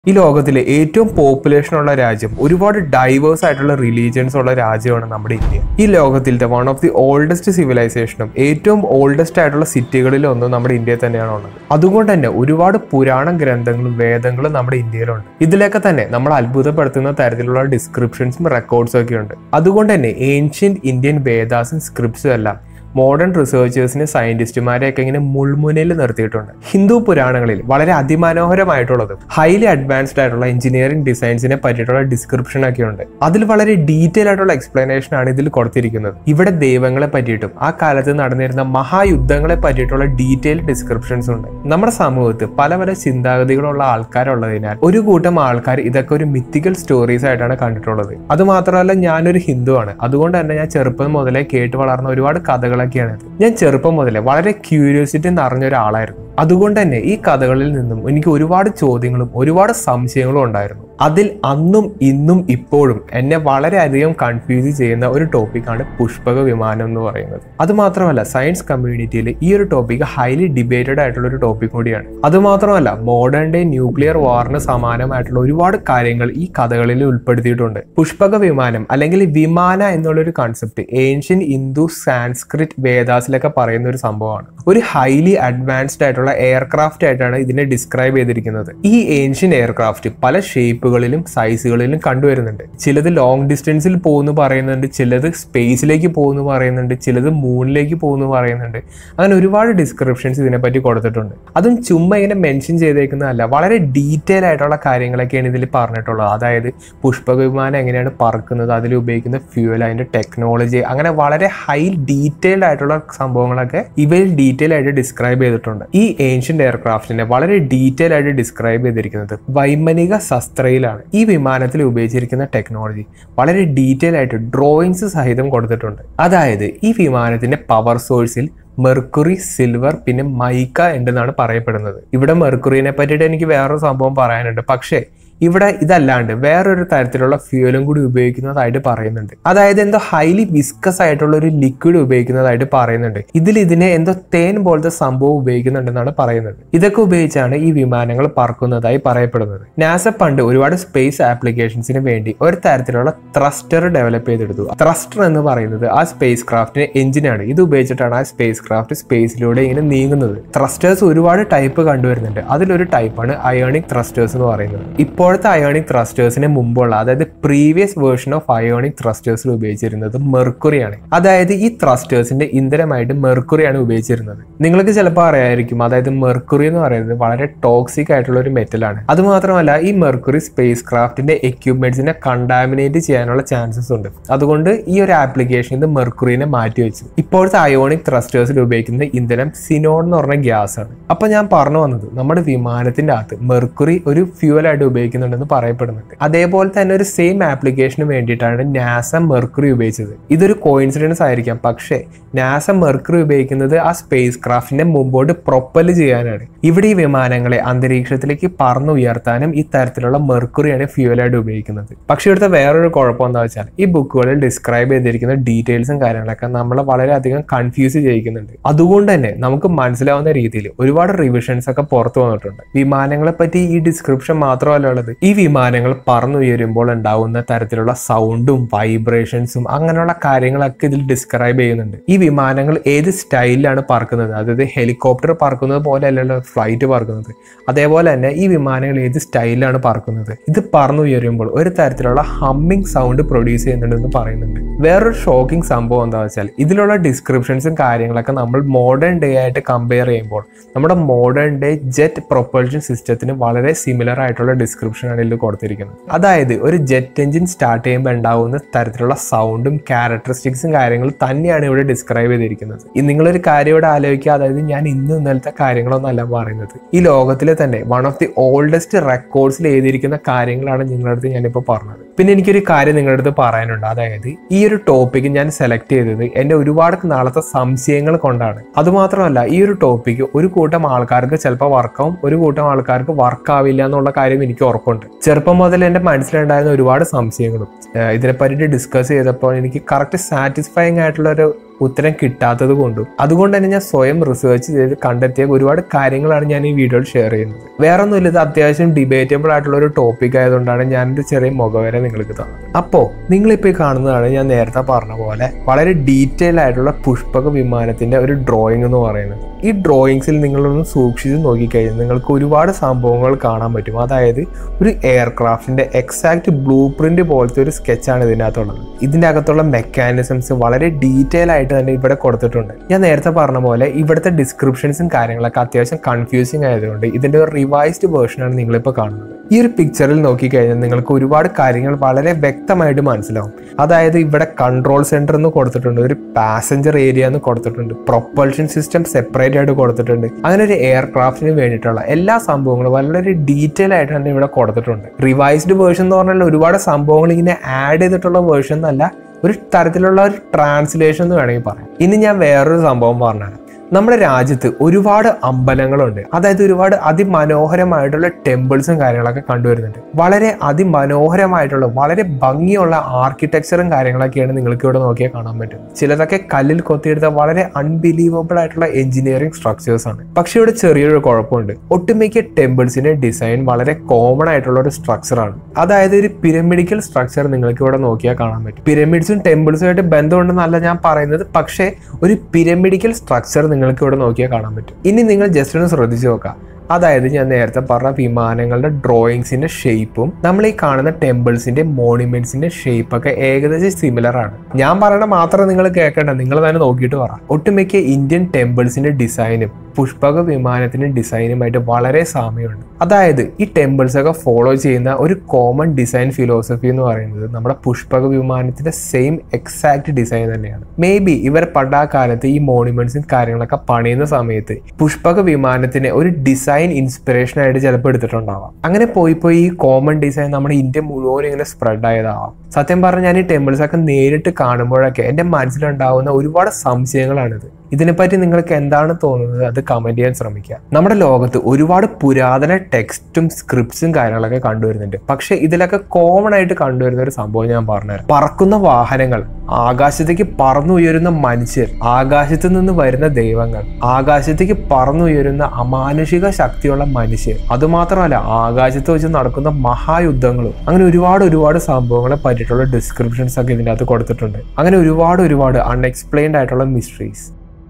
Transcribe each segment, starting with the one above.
ഈ ലോകത്തിലെ ഏറ്റവും പോപ്പുലേഷൻ ഉള്ള രാജ്യം ഒരുപാട് ഡൈവേഴ്സ് ആയിട്ടുള്ള റിലീജിയൻസ് ഉള്ള രാജ്യമാണ് നമ്മുടെ ഇന്ത്യ ഈ ലോകത്തിലത്തെ വൺ ഓഫ് ദി ഓൾഡസ്റ്റ് സിവിലൈസേഷനും ഏറ്റവും ഓൾഡസ്റ്റ് ആയിട്ടുള്ള സിറ്റികളിലും ഒന്നും നമ്മുടെ ഇന്ത്യയിൽ തന്നെയാണ് ഉള്ളത് അതുകൊണ്ട് തന്നെ ഒരുപാട് പുരാണ ഗ്രന്ഥങ്ങളും വേദങ്ങളും നമ്മുടെ ഇന്ത്യയിലുണ്ട് ഇതിലൊക്കെ തന്നെ നമ്മൾ അത്ഭുതപ്പെടുത്തുന്ന തരത്തിലുള്ള ഡിസ്ക്രിപ്ഷൻസും റെക്കോർഡ്സും ഒക്കെ ഉണ്ട് അതുകൊണ്ട് തന്നെ ഏൻഷ്യന്റ് ഇന്ത്യൻ വേദാസും സ്ക്രിപ്റ്റ്സും എല്ലാം മോഡേൺ റിസർച്ചേഴ്സിനെ സയന്റിസ്റ്റുമാരെയൊക്കെ ഇങ്ങനെ മുൾമുനയിൽ നിർത്തിയിട്ടുണ്ട് ഹിന്ദു പുരാണങ്ങളിൽ വളരെ അതിമനോഹരമായിട്ടുള്ളതും ഹൈലി അഡ്വാൻസ്ഡ് ആയിട്ടുള്ള എഞ്ചിനീയറിംഗ് ഡിസൈൻസിനെ പറ്റിയിട്ടുള്ള ഡിസ്ക്രിപ്ഷൻ ഒക്കെ ഉണ്ട് അതിൽ വളരെ ഡീറ്റെയിൽ ആയിട്ടുള്ള എക്സ്പ്ലനേഷൻ ആണ് ഇതിൽ കൊടുത്തിരിക്കുന്നത് ഇവിടെ ദൈവങ്ങളെ പറ്റിയിട്ടും ആ കാലത്ത് നടന്നിരുന്ന മഹായുദ്ധങ്ങളെ പറ്റിയിട്ടുള്ള ഡീറ്റെയിൽ ഡിസ്ക്രിപ്ഷൻസ് ഉണ്ട് നമ്മുടെ സമൂഹത്ത് പല പല ചിന്താഗതികളുള്ള ആൾക്കാരുള്ളതിനാൽ ഒരു കൂട്ടം ആൾക്കാർ ഇതൊക്കെ ഒരു മിത്തിക്കൽ സ്റ്റോറീസ് ആയിട്ടാണ് കണ്ടിട്ടുള്ളത് അത് മാത്രമല്ല ഞാനൊരു ഹിന്ദുവാണ് അതുകൊണ്ട് തന്നെ ഞാൻ ചെറുപ്പം മുതലേ കേട്ട് വളർന്ന ഒരുപാട് കഥകളൊക്കെയാണ് ഇത് ഞാൻ ചെറുപ്പം മുതലേ വളരെ ക്യൂരിയോസിറ്റി നിറഞ്ഞ ഒരാളായിരുന്നു അതുകൊണ്ട് തന്നെ ഈ കഥകളിൽ നിന്നും എനിക്ക് ഒരുപാട് ചോദ്യങ്ങളും ഒരുപാട് സംശയങ്ങളും ഉണ്ടായിരുന്നു അതിൽ അന്നും ഇന്നും ഇപ്പോഴും എന്നെ വളരെയധികം കൺഫ്യൂസ് ചെയ്യുന്ന ഒരു ടോപ്പിക്കാണ് പുഷ്പക വിമാനം എന്ന് പറയുന്നത് അത് മാത്രമല്ല സയൻസ് കമ്മ്യൂണിറ്റിയിൽ ഈ ഒരു ടോപ്പിക് ഹൈലി ഡിബേറ്റഡ് ആയിട്ടുള്ള ഒരു ടോപ്പിക് കൂടിയാണ് അത് മാത്രമല്ല മോഡേൺ ഡേ ന്യൂക്ലിയർ വാറിന് സമാനമായിട്ടുള്ള ഒരുപാട് കാര്യങ്ങൾ ഈ കഥകളിൽ ഉൾപ്പെടുത്തിയിട്ടുണ്ട് പുഷ്പക വിമാനം അല്ലെങ്കിൽ വിമാന എന്നുള്ളൊരു കൺസെപ്റ്റ് ഏൻഷ്യൻ ഹിന്ദു സാൻസ്ക്രിറ്റ് വേദാസിലൊക്കെ പറയുന്ന ഒരു സംഭവമാണ് ഒരു ഹൈലി അഡ്വാൻസ്ഡ് ആയിട്ടുള്ള എയർക്രാഫ്റ്റ് ആയിട്ടാണ് ഇതിനെ ഡിസ്ക്രൈബ് ചെയ്തിരിക്കുന്നത് ഈ ഏൻഷ്യൻ എയർക്രാഫ്റ്റ് പല ഷേപ്പുകളിലും സൈസുകളിലും കണ്ടുവരുന്നുണ്ട് ചിലത് ലോങ് ഡിസ്റ്റൻസിൽ പോകുന്നു പറയുന്നുണ്ട് ചിലത് സ്പേസിലേക്ക് പോകുന്നു പറയുന്നുണ്ട് ചിലത് മൂണിലേക്ക് പോകുന്നു പറയുന്നുണ്ട് അങ്ങനെ ഒരുപാട് ഡിസ്ക്രിപ്ഷൻസ് ഇതിനെപ്പറ്റി കൊടുത്തിട്ടുണ്ട് അതും ചുമ്മാ ഇങ്ങനെ മെൻഷൻ ചെയ്തേക്കുന്നതല്ല വളരെ ഡീറ്റെയിൽ ആയിട്ടുള്ള കാര്യങ്ങളൊക്കെയാണ് ഇതിൽ പറഞ്ഞിട്ടുള്ളത് അതായത് പുഷ്പക വിമാനം എങ്ങനെയാണ് പറക്കുന്നത് അതിൽ ഉപയോഗിക്കുന്ന ഫ്യൂവൽ അതിന്റെ ടെക്നോളജി അങ്ങനെ വളരെ ഹൈ ഡീറ്റെയിൽഡ് ആയിട്ടുള്ള സംഭവങ്ങളൊക്കെ ഇവയിൽ ഡീറ്റെയിൽ ആയിട്ട് ഡിസ്ക്രൈബ് ചെയ്തിട്ടുണ്ട് ഈ ഏൻഷ്യന്റ് എയർക്രാഫ്റ്റിനെ വളരെ ഡീറ്റെയിൽ ആയിട്ട് ഡിസ്ക്രൈബ് ചെയ്തിരിക്കുന്നത് വൈമനിക ശസ്ത്രയിലാണ് ഈ വിമാനത്തിൽ ഉപയോഗിച്ചിരിക്കുന്ന ടെക്നോളജി വളരെ ഡീറ്റെയിൽ ആയിട്ട് ഡ്രോയിങ്സ് സഹിതം കൊടുത്തിട്ടുണ്ട് അതായത് ഈ വിമാനത്തിന്റെ പവർ സോഴ്സിൽ മെർക്കുറി സിൽവർ പിന്നെ മൈക്ക ഉണ്ടെന്നാണ് പറയപ്പെടുന്നത് ഇവിടെ മെർക്കുറിനെ പറ്റിയിട്ട് എനിക്ക് വേറൊരു സംഭവം പറയാനുണ്ട് പക്ഷേ ഇവിടെ ഇതല്ലാണ്ട് വേറൊരു തരത്തിലുള്ള ഫ്യൂവലും കൂടി ഉപയോഗിക്കുന്നതായിട്ട് പറയുന്നുണ്ട് അതായത് എന്തോ ഹൈലി വിസ്കസ് ആയിട്ടുള്ള ഒരു ലിക്വിഡ് ഉപയോഗിക്കുന്നതായിട്ട് പറയുന്നുണ്ട് ഇതിൽ ഇതിനെ എന്തോ തേൻ പോലത്തെ സംഭവം ഉപയോഗിക്കുന്നുണ്ടെന്നാണ് പറയുന്നത് ഇതൊക്കെ ഉപയോഗിച്ചാണ് ഈ വിമാനങ്ങൾ പറക്കുന്നതായി പറയപ്പെടുന്നത് നാസ പണ്ട് ഒരുപാട് സ്പേസ് ആപ്ലിക്കേഷൻസിന് വേണ്ടി ഒരു തരത്തിലുള്ള ത്രസ്റ്റർ ഡെവലപ്പ് ചെയ്തെടുത്തു ത്രസ്റ്റർ എന്ന് പറയുന്നത് ആ സ്പേസ് ക്രാഫ്റ്റിന്റെ എഞ്ചിനാണ് ഇത് ഉപയോഗിച്ചിട്ടാണ് ആ സ്പേസ് ക്രാഫ്റ്റ് സ്പേസിലൂടെ ഇങ്ങനെ നീങ്ങുന്നത് ത്രസ്റ്റേഴ്സ് ഒരുപാട് ടൈപ്പ് കണ്ടുവരുന്നുണ്ട് അതിലൊരു ടൈപ്പാണ് അയോണിക് ത്രസ്റ്റേഴ്സ് എന്ന് പറയുന്നത് ഇപ്പോൾ ഇപ്പോഴത്തെ അയോണിക് ത്രസ്റ്റേഴ്സിന് മുമ്പുള്ള അതായത് പ്രീവിയസ് വേർഷൻ ഓഫ് അയോണിക് ത്രസ്റ്റേഴ്സിൽ ഉപയോഗിച്ചിരുന്നത് മെർക്കുറിയാണ് അതായത് ഈ ത്രസ്റ്റേഴ്സിന്റെ ഇന്ധനമായിട്ട് മെർക്കുറിയാണ് ഉപയോഗിച്ചിരുന്നത് നിങ്ങൾക്ക് ചിലപ്പോൾ അറിയായിരിക്കും അതായത് മെർക്കുറി എന്ന് പറയുന്നത് വളരെ ടോക്സിക് ആയിട്ടുള്ള ഒരു മെറ്റലാണ് അത് മാത്രമല്ല ഈ മെർക്കുറി സ്പേസ് ക്രാഫ്റ്റിന്റെ എക്യുപ്മെന്റ്സിനെ കണ്ടാമിനേറ്റ് ചെയ്യാനുള്ള ചാൻസസ് ഉണ്ട് അതുകൊണ്ട് ഈ ഒരു ആപ്ലിക്കേഷൻ ഇത് മെർക്കുറിനെ മാറ്റി വെച്ചു ഇപ്പോഴത്തെ അയോണിക് ത്രസ്റ്റേഴ്സിൽ ഉപയോഗിക്കുന്ന ഇന്ധനം സിനോൺ എന്ന് പറഞ്ഞ ഗ്യാസ് ആണ് അപ്പൊ ഞാൻ പറഞ്ഞു വന്നത് നമ്മുടെ വിമാനത്തിന്റെ അകത്ത് മെർക്കുറി ഒരു ഫ്യൂവൽ ആയിട്ട് ഉപയോഗിക്കുന്ന ഉപയോഗിക്കുന്നുണ്ടെന്ന് പറയപ്പെടുന്നുണ്ട് അതേപോലെ തന്നെ ഒരു സെയിം ആപ്ലിക്കേഷന് വേണ്ടിയിട്ടാണ് നാസ മെർക്കുറി ഉപയോഗിച്ചത് ഇതൊരു കോയിൻസിഡൻസ് ആയിരിക്കാം പക്ഷേ നാസ മെർക്കുറി ഉപയോഗിക്കുന്നത് ആ സ്പേസ് ക്രാഫ്റ്റിനെ മുമ്പോട്ട് പ്രൊപ്പല് ചെയ്യാനാണ് ഇവിടെ ഈ വിമാനങ്ങളെ അന്തരീക്ഷത്തിലേക്ക് പറന്നുയർത്താനും ഈ തരത്തിലുള്ള മെർക്കുറിയാണ് ഫ്യൂവലായിട്ട് ഉപയോഗിക്കുന്നത് പക്ഷേ ഇവിടുത്തെ വേറൊരു കുഴപ്പം എന്താ വെച്ചാൽ ഈ ബുക്കുകളിൽ ഡിസ്ക്രൈബ് ചെയ്തിരിക്കുന്ന ഡീറ്റെയിൽസും കാര്യങ്ങളൊക്കെ നമ്മളെ വളരെയധികം കൺഫ്യൂസ് ചെയ്യിക്കുന്നുണ്ട് അതുകൊണ്ട് തന്നെ നമുക്ക് മനസ്സിലാവുന്ന രീതിയിൽ ഒരുപാട് റിവിഷൻസ് ഒക്കെ പുറത്തു വന്നിട്ടുണ്ട് വിമാനങ്ങളെ പറ്റി ഈ ഡിസ്ക്രിപ്ഷൻ മാത്രമല്ല ഉള്ളത് ഈ വിമാനങ്ങൾ പറന്നുയരുമ്പോൾ ഉണ്ടാവുന്ന തരത്തിലുള്ള സൗണ്ടും വൈബ്രേഷൻസും അങ്ങനെയുള്ള കാര്യങ്ങളൊക്കെ ഇതിൽ ഡിസ്ക്രൈബ് ചെയ്യുന്നുണ്ട് ഈ വിമാനങ്ങൾ ഏത് സ്റ്റൈലിലാണ് പറക്കുന്നത് അതായത് ഹെലികോപ്റ്റർ പറക്കുന്നത് പോലെ അല്ലല്ലോ ഫ്ലൈറ്റ് പറക്കുന്നത് അതേപോലെ തന്നെ ഈ വിമാനങ്ങൾ ഏത് സ്റ്റൈലിലാണ് പറക്കുന്നത് ഇത് പറന്നുയരുമ്പോൾ ഒരു തരത്തിലുള്ള ഹമ്മിങ് സൗണ്ട് പ്രൊഡ്യൂസ് ചെയ്യുന്നുണ്ടെന്ന് പറയുന്നുണ്ട് വേറൊരു ഷോക്കിംഗ് സംഭവം എന്താ വെച്ചാൽ ഇതിലുള്ള ഡിസ്ക്രിപ്ഷൻസും കാര്യങ്ങളൊക്കെ നമ്മൾ മോഡേൺ ഡേ ആയിട്ട് കമ്പയർ ചെയ്യുമ്പോൾ നമ്മുടെ മോഡേൺ ഡേ ജെറ്റ് പ്രൊപ്പൾഷൻ സിസ്റ്റത്തിന് വളരെ സിമിലർ ആയിട്ടുള്ള ഡിസ്ക്രിപ്ഷൻ ആണ് ഇതിൽ കൊടുത്തിരിക്കുന്നത് അതായത് ഒരു ജെറ്റ് എഞ്ചിൻ സ്റ്റാർട്ട് ചെയ്യുമ്പോൾ ഉണ്ടാവുന്ന തരത്തിലുള്ള സൗണ്ടും ക്യാരക്ടറിസ്റ്റിക്സും കാര്യങ്ങളും തന്നെയാണ് ഇവിടെ ഡിസ്ക്രൈബ് ചെയ്തിരിക്കുന്നത് ഈ നിങ്ങളൊരു കാര്യം ഇവിടെ ആലോചിക്കുക അതായത് ഞാൻ ഇന്നും ഇന്നലത്തെ കാര്യങ്ങളൊന്നും അല്ല പറയുന്നത് ഈ ലോകത്തിലെ തന്നെ വൺ ഓഫ് ദി ഓൾഡസ്റ്റ് റെക്കോർഡ്സിൽ എഴുതിയിരിക്കുന്ന കാര്യങ്ങളാണ് നിങ്ങളുടെ അടുത്ത് ഞാനിപ്പോൾ പറഞ്ഞത് പിന്നെ എനിക്കൊരു കാര്യം നിങ്ങളുടെ അടുത്ത് പറയാനുണ്ട് അതായത് ഈ ഒരു ടോപ്പിക്ക് ഞാൻ സെലക്ട് ചെയ്തത് എൻ്റെ ഒരുപാട് നാളത്തെ സംശയങ്ങൾ കൊണ്ടാണ് അതുമാത്രമല്ല ഈ ഒരു ടോപ്പിക്ക് ഒരു കൂട്ടം ആൾക്കാർക്ക് ചിലപ്പോൾ വർക്കാവും ഒരു കൂട്ടം ആൾക്കാർക്ക് വർക്കാവില്ല എന്നുള്ള കാര്യം എനിക്ക് ഉറപ്പുണ്ട് ചെറുപ്പം മുതൽ എൻ്റെ മനസ്സിലുണ്ടായിരുന്ന ഒരുപാട് സംശയങ്ങളും ഏഹ് ഇതിനെ പറ്റിയിട്ട് ഡിസ്കസ് ചെയ്തപ്പോൾ എനിക്ക് കറക്റ്റ് സാറ്റിസ്ഫൈങ് ആയിട്ടുള്ള ഒരു ഉത്തരം കിട്ടാത്തത് കൊണ്ടും അതുകൊണ്ട് തന്നെ ഞാൻ സ്വയം റിസർച്ച് ചെയ്ത് കണ്ടെത്തിയ ഒരുപാട് കാര്യങ്ങളാണ് ഞാൻ ഈ വീഡിയോയിൽ ഷെയർ ചെയ്യുന്നത് വേറെ ഒന്നുമില്ല ഇത് അത്യാവശ്യം ഡിബേറ്റബിൾ ആയിട്ടുള്ള ഒരു ടോപ്പിക് ആയതുകൊണ്ടാണ് ഞാൻ ഒരു ചെറിയ മുഖവര നിങ്ങൾക്ക് തന്നത് അപ്പോൾ നിങ്ങളിപ്പോൾ ഈ കാണുന്നതാണ് ഞാൻ നേരത്തെ പറഞ്ഞ പോലെ വളരെ ഡീറ്റെയിൽ ആയിട്ടുള്ള പുഷ്പക വിമാനത്തിന്റെ ഒരു ഡ്രോയിങ് എന്ന് പറയുന്നത് ഈ ഡ്രോയിങ്സിൽ നിങ്ങളൊന്ന് സൂക്ഷിച്ച് നോക്കിക്കഴിഞ്ഞാൽ നിങ്ങൾക്ക് ഒരുപാട് സംഭവങ്ങൾ കാണാൻ പറ്റും അതായത് ഒരു എയർക്രാഫ്റ്റിന്റെ എക്സാക്ട് ബ്ലൂ പ്രിന്റ് പോലത്തെ ഒരു സ്കെച്ചാണ് ഇതിനകത്തുള്ളത് ഇതിൻ്റെ അകത്തുള്ള മെക്കാനിസംസ് വളരെ ഡീറ്റെയിൽ ആയിട്ട് തന്നെ ഇവിടെ കൊടുത്തിട്ടുണ്ട് ഞാൻ നേരത്തെ പറഞ്ഞ പോലെ ഇവിടുത്തെ ഡിസ്ക്രിപ്ഷൻസും കാര്യങ്ങളൊക്കെ അത്യാവശ്യം കൺഫ്യൂസിങ് ആയതുകൊണ്ട് ഇതിന്റെ ഒരു റിവൈസ്ഡ് വേർഷനാണ് നിങ്ങളിപ്പോൾ കാണുന്നത് ഈ ഒരു പിക്ചറിൽ നോക്കിക്കഴിഞ്ഞാൽ നിങ്ങൾക്ക് ഒരുപാട് കാര്യങ്ങൾ വളരെ വ്യക്തമായിട്ട് മനസ്സിലാവും അതായത് ഇവിടെ കൺട്രോൾ സെന്റർ എന്ന് കൊടുത്തിട്ടുണ്ട് ഒരു പാസഞ്ചർ ഏരിയ എന്ന് കൊടുത്തിട്ടുണ്ട് പ്രൊപ്പൽഷൻ സിസ്റ്റം സെപ്പറേറ്റ് ആയിട്ട് കൊടുത്തിട്ടുണ്ട് അങ്ങനെ ഒരു എയർക്രാഫ്റ്റിന് വേണ്ടിയിട്ടുള്ള എല്ലാ സംഭവങ്ങളും വളരെ ഡീറ്റെയിൽ ആയിട്ട് തന്നെ ഇവിടെ കൊടുത്തിട്ടുണ്ട് റിവൈസ്ഡ് വേർഷൻ എന്ന് പറഞ്ഞാൽ ഒരുപാട് സംഭവങ്ങൾ ഇങ്ങനെ ആഡ് ചെയ്തിട്ടുള്ള വേർഷൻ എന്നല്ല ഒരു തരത്തിലുള്ള ഒരു ട്രാൻസ്ലേഷൻ എന്ന് വേണമെങ്കിൽ പറയാം ഇനി ഞാൻ വേറൊരു സംഭവം പറഞ്ഞുതരാം നമ്മുടെ രാജ്യത്ത് ഒരുപാട് അമ്പലങ്ങളുണ്ട് അതായത് ഒരുപാട് അതിമനോഹരമായിട്ടുള്ള ടെമ്പിൾസും കാര്യങ്ങളൊക്കെ കണ്ടുവരുന്നുണ്ട് വളരെ അതിമനോഹരമായിട്ടുള്ള വളരെ ഭംഗിയുള്ള ആർക്കിടെക്ചറും കാര്യങ്ങളൊക്കെയാണ് നിങ്ങൾക്ക് ഇവിടെ നോക്കിയാൽ കാണാൻ പറ്റും ചിലതൊക്കെ കല്ലിൽ കൊത്തിയെടുത്ത വളരെ അൺബിലീവബിൾ ആയിട്ടുള്ള എഞ്ചിനീയറിംഗ് സ്ട്രക്ചേഴ്സ് ആണ് പക്ഷെ ഇവിടെ ചെറിയൊരു കുഴപ്പമുണ്ട് ഒട്ടുമിക്ക ടെമ്പിൾസിന്റെ ഡിസൈൻ വളരെ കോമൺ ആയിട്ടുള്ള ഒരു സ്ട്രക്ചറാണ് അതായത് ഒരു പിരമിഡിക്കൽ സ്ട്രക്ചർ നിങ്ങൾക്ക് ഇവിടെ നോക്കിയാൽ കാണാൻ പറ്റും പിരമിഡ്സും ടെമ്പിൾസും ആയിട്ട് ബന്ധമുണ്ടെന്നല്ല ഞാൻ പറയുന്നത് പക്ഷേ ഒരു പിരമിഡിക്കൽ സ്ട്രക്ചർ നിങ്ങൾക്ക് ഇവിടെ നോക്കിയാൽ കാണാൻ പറ്റും ഇനി നിങ്ങൾ ജസ്റ്റ് ഒന്ന് ശ്രദ്ധിച്ചു നോക്കാം അതായത് ഞാൻ നേരത്തെ പറഞ്ഞ വിമാനങ്ങളുടെ ഡ്രോയിങ്സിന്റെ ഷേപ്പും നമ്മൾ ഈ കാണുന്ന ടെമ്പിൾസിന്റെ മോണിമെന്റ്സിന്റെ ഷേപ്പ് ഒക്കെ ഏകദേശം സിമിലർ ആണ് ഞാൻ പറയണ മാത്രം നിങ്ങൾ കേൾക്കണ്ട നിങ്ങൾ തന്നെ നോക്കിയിട്ട് പറ ഒട്ടുമിക്ക ഇന്ത്യൻ ടെമ്പിൾസിന്റെ ഡിസൈനും പുഷ്പക വിമാനത്തിന്റെ ഡിസൈനുമായിട്ട് വളരെ സാമ്യമുണ്ട് അതായത് ഈ ടെമ്പിൾസ് ഒക്കെ ഫോളോ ചെയ്യുന്ന ഒരു കോമൺ ഡിസൈൻ ഫിലോസഫി എന്ന് പറയുന്നത് നമ്മുടെ പുഷ്പക വിമാനത്തിന്റെ സെയിം എക്സാക്ട് ഡിസൈൻ തന്നെയാണ് മേ ബി ഇവർ പണ്ടാ കാലത്ത് ഈ മോണിമെന്റ്സും കാര്യങ്ങളൊക്കെ പണിയുന്ന സമയത്ത് പുഷ്പക വിമാനത്തിന് ഒരു ഡിസൈൻ ഇൻസ്പിറേഷൻ ആയിട്ട് ചിലപ്പോൾ എടുത്തിട്ടുണ്ടാവാം അങ്ങനെ പോയി പോയി ഈ കോമൺ ഡിസൈൻ നമ്മുടെ ഇന്ത്യ മുഴുവൻ ഇങ്ങനെ സ്പ്രെഡ് ആയതാവാം സത്യം പറഞ്ഞാൽ ഞാൻ ഈ ടെമ്പിൾസ് ഒക്കെ നേരിട്ട് കാണുമ്പോഴൊക്കെ എൻ്റെ മനസ്സിലുണ്ടാവുന്ന ഒരുപാട് സംശയങ്ങളാണിത് ഇതിനെപ്പറ്റി നിങ്ങൾക്ക് എന്താണ് തോന്നുന്നത് അത് കമന്റ് ചെയ്യാൻ ശ്രമിക്കുക നമ്മുടെ ലോകത്ത് ഒരുപാട് പുരാതന ടെക്സ്റ്റും സ്ക്രിപ്റ്റ്സും കാര്യങ്ങളൊക്കെ കണ്ടുവരുന്നുണ്ട് പക്ഷെ ഇതിലൊക്കെ കോമൺ ആയിട്ട് കണ്ടുവരുന്ന ഒരു സംഭവം ഞാൻ പറഞ്ഞുതരാം പറക്കുന്ന വാഹനങ്ങൾ ആകാശത്തേക്ക് പറന്നുയരുന്ന മനുഷ്യർ ആകാശത്ത് നിന്ന് വരുന്ന ദൈവങ്ങൾ ആകാശത്തേക്ക് പറന്നുയരുന്ന അമാനുഷിക ശക്തിയുള്ള മനുഷ്യർ അതുമാത്രമല്ല ആകാശത്ത് വെച്ച് നടക്കുന്ന മഹായുദ്ധങ്ങളും അങ്ങനെ ഒരുപാട് ഒരുപാട് സംഭവങ്ങളെ പറ്റിയിട്ടുള്ള ഡിസ്ക്രിപ്ഷൻസ് ഒക്കെ ഇതിൻ്റെ അകത്ത് കൊടുത്തിട്ടുണ്ട് അങ്ങനെ ഒരുപാട് ഒരുപാട് അൺഎക്സ്പ്ലെയിൻഡ് ആയിട്ടുള്ള മിസ്റ്ററീസ്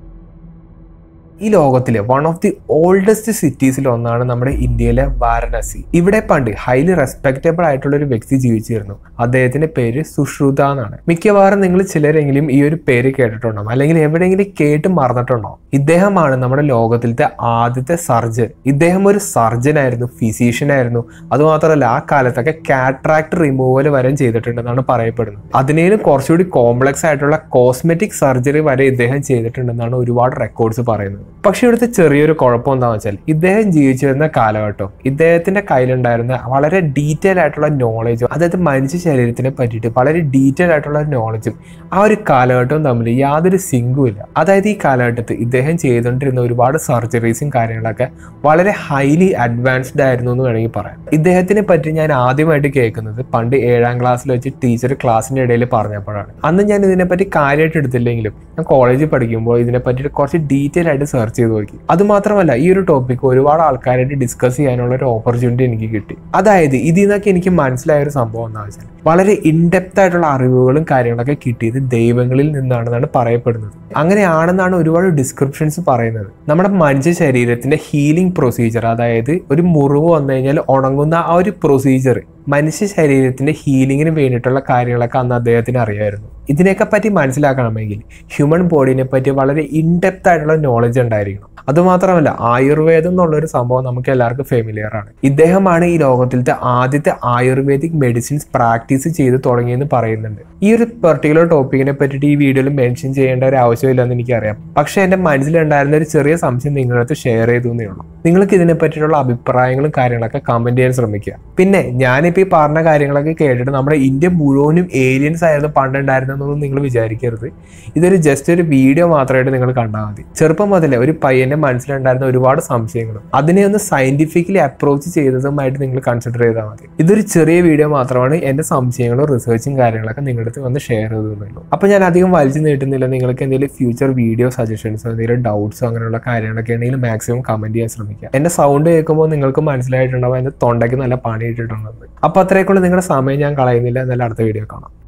ഈ ലോകത്തിലെ വൺ ഓഫ് ദി ഓൾഡസ്റ്റ് സിറ്റീസിൽ ഒന്നാണ് നമ്മുടെ ഇന്ത്യയിലെ വാരണാസി ഇവിടെ പണ്ട് ഹൈലി റെസ്പെക്റ്റബിൾ ആയിട്ടുള്ള ഒരു വ്യക്തി ജീവിച്ചിരുന്നു അദ്ദേഹത്തിന്റെ പേര് സുശ്രുത എന്നാണ് മിക്കവാറും നിങ്ങൾ ചിലരെങ്കിലും ഈ ഒരു പേര് കേട്ടിട്ടുണ്ടാവും അല്ലെങ്കിൽ എവിടെയെങ്കിലും കേട്ട് മറന്നിട്ടുണ്ടോ ഇദ്ദേഹമാണ് നമ്മുടെ ലോകത്തിലത്തെ ആദ്യത്തെ സർജൻ ഇദ്ദേഹം ഒരു സർജൻ ആയിരുന്നു ഫിസീഷ്യൻ ആയിരുന്നു അതുമാത്രമല്ല ആ കാലത്തൊക്കെ കാട്രാക്ട് റിമൂവൽ വരെ ചെയ്തിട്ടുണ്ടെന്നാണ് പറയപ്പെടുന്നത് അതിനേലും കുറച്ചുകൂടി കോംപ്ലക്സ് ആയിട്ടുള്ള കോസ്മെറ്റിക് സർജറി വരെ ഇദ്ദേഹം ചെയ്തിട്ടുണ്ടെന്നാണ് ഒരുപാട് റെക്കോർഡ്സ് പറയുന്നത് പക്ഷെ ഇവിടുത്തെ ചെറിയൊരു കുഴപ്പം എന്താണെന്ന് വെച്ചാൽ ഇദ്ദേഹം ജീവിച്ചിരുന്ന കാലഘട്ടം ഇദ്ദേഹത്തിന്റെ കയ്യിലുണ്ടായിരുന്ന വളരെ ഡീറ്റെയിൽ ആയിട്ടുള്ള നോളജും അതായത് മനുഷ്യ ശരീരത്തിനെ പറ്റിയിട്ട് വളരെ ഡീറ്റെയിൽ ആയിട്ടുള്ള നോളജും ആ ഒരു കാലഘട്ടവും തമ്മിൽ യാതൊരു സിങ്കും ഇല്ല അതായത് ഈ കാലഘട്ടത്തിൽ ഇദ്ദേഹം ചെയ്തുകൊണ്ടിരുന്ന ഒരുപാട് സർജറീസും കാര്യങ്ങളൊക്കെ വളരെ ഹൈലി അഡ്വാൻസ്ഡ് ആയിരുന്നു എന്ന് വേണമെങ്കിൽ പറയാം ഇദ്ദേഹത്തിനെ പറ്റി ഞാൻ ആദ്യമായിട്ട് കേൾക്കുന്നത് പണ്ട് ഏഴാം ക്ലാസ്സിൽ വെച്ച് ടീച്ചർ ക്ലാസ്സിന്റെ ഇടയിൽ പറഞ്ഞപ്പോഴാണ് അന്ന് ഞാൻ ഇതിനെപ്പറ്റി കാര്യമായിട്ട് എടുത്തില്ലെങ്കിലും ഞാൻ കോളേജിൽ പഠിക്കുമ്പോൾ ഇതിനെ പറ്റിയിട്ട് കുറച്ച് ഡീറ്റെയിൽ ആയിട്ട് സെർച്ച് ചെയ്ത് നോക്കി അതുമാത്രമല്ല ഈ ഒരു ടോപ്പിക് ഒരുപാട് ആൾക്കാരായിട്ട് ഡിസ്കസ് ചെയ്യാനുള്ള ഒരു ഓപ്പർച്യൂണിറ്റി എനിക്ക് കിട്ടി അതായത് ഇതിൽ നിന്നൊക്കെ എനിക്ക് മനസ്സിലായ ഒരു സംഭവം എന്താ വെച്ചാൽ വളരെ ഇൻഡെപ്ത് ആയിട്ടുള്ള അറിവുകളും കാര്യങ്ങളൊക്കെ കിട്ടിയത് ദൈവങ്ങളിൽ നിന്നാണെന്നാണ് പറയപ്പെടുന്നത് അങ്ങനെയാണെന്നാണ് ഒരുപാട് ഡിസ്ക്രിപ്ഷൻസ് പറയുന്നത് നമ്മുടെ മനുഷ്യ ശരീരത്തിന്റെ ഹീലിംഗ് പ്രൊസീജിയർ അതായത് ഒരു മുറിവ് വന്നു കഴിഞ്ഞാൽ ഉണങ്ങുന്ന ആ ഒരു പ്രൊസീജിയർ മനുഷ്യ ശരീരത്തിന്റെ ഹീലിങ്ങിന് വേണ്ടിയിട്ടുള്ള കാര്യങ്ങളൊക്കെ അന്ന് അദ്ദേഹത്തിന് അറിയായിരുന്നു ഇതിനെയൊക്കെ പറ്റി മനസ്സിലാക്കണമെങ്കിൽ ഹ്യൂമൻ ബോഡീനെ പറ്റി വളരെ ഇൻഡെപ്ത് ആയിട്ടുള്ള നോളജ് ഉണ്ടായിരിക്കണം അതുമാത്രമല്ല ആയുർവേദം എന്നുള്ളൊരു സംഭവം നമുക്ക് എല്ലാവർക്കും ഫെമിലിയർ ആണ് ഇദ്ദേഹമാണ് ഈ ലോകത്തിലത്തെ ആദ്യത്തെ ആയുർവേദിക് മെഡിസിൻസ് പ്രാക്ടീസ് ചെയ്ത് തുടങ്ങിയെന്ന് പറയുന്നുണ്ട് ഈ ഒരു പെർട്ടിക്കുലർ ടോപ്പിക്കിനെ പറ്റിയിട്ട് ഈ വീഡിയോയിൽ മെൻഷൻ ചെയ്യേണ്ട ഒരു ആവശ്യമില്ലെന്ന് എനിക്കറിയാം പക്ഷേ എൻ്റെ മനസ്സിലുണ്ടായിരുന്ന ഒരു ചെറിയ സംശയം നിങ്ങളുടെ അടുത്ത് ഷെയർ ചെയ്തു എന്നേ ഉള്ളൂ നിങ്ങൾക്ക് ഇതിനെ പറ്റിയിട്ടുള്ള അഭിപ്രായങ്ങളും കാര്യങ്ങളൊക്കെ കമന്റ് ചെയ്യാൻ ശ്രമിക്കുക പിന്നെ ഞാനിപ്പോൾ ഈ പറഞ്ഞ കാര്യങ്ങളൊക്കെ കേട്ടിട്ട് നമ്മുടെ ഇന്ത്യ മുഴുവനും ഏലിയൻസ് ആയിരുന്നു പണ്ടുണ്ടായിരുന്നതെന്നൊന്നും നിങ്ങൾ വിചാരിക്കരുത് ഇതൊരു ജസ്റ്റ് ഒരു വീഡിയോ മാത്രമായിട്ട് നിങ്ങൾ കണ്ടാൽ മതി ചെറുപ്പം മുതലേ ഒരു പയ്യന്റെ മനസ്സിലുണ്ടായിരുന്ന ഒരുപാട് സംശയങ്ങളും അതിനെ ഒന്ന് സയന്റിഫിക്കലി അപ്രോച്ച് ചെയ്തതുമായിട്ട് നിങ്ങൾ കൺസിഡർ ചെയ്താൽ മതി ഇതൊരു ചെറിയ വീഡിയോ മാത്രമാണ് എൻ്റെ സംശയങ്ങളും റിസർച്ചും കാര്യങ്ങളൊക്കെ നിങ്ങളുടെ അടുത്ത് വന്ന് ഷെയർ ചെയ്തെന്നുള്ളൂ അപ്പോൾ ഞാൻ അധികം വലിച്ചു നീട്ടുന്നില്ല നിങ്ങൾക്ക് എന്തെങ്കിലും എന്തെങ്കിലും ഫ്യൂച്ചർ വീഡിയോ സജഷൻസോ എന്തെങ്കിലും ഡൗട്ട്സോ അങ്ങനെയുള്ള കാര്യങ്ങളൊക്കെ ഉണ്ടെങ്കിൽ മാക്സിമം കമന്റ് ചെയ്യാൻ ശ്രമിക്കുക എന്റെ സൗണ്ട് കേൾക്കുമ്പോൾ നിങ്ങൾക്ക് മനസ്സിലായിട്ടുണ്ടാവും എന്റെ തൊണ്ടയ്ക്ക് നല്ല പണി ഇട്ടിട്ടുണ്ടെന്ന് അപ്പോൾ അത്രയൊക്കെയുള്ള നിങ്ങളുടെ സമയം ഞാൻ കളയുന്നില്ല എന്നാലും അടുത്ത വീഡിയോ കാണാം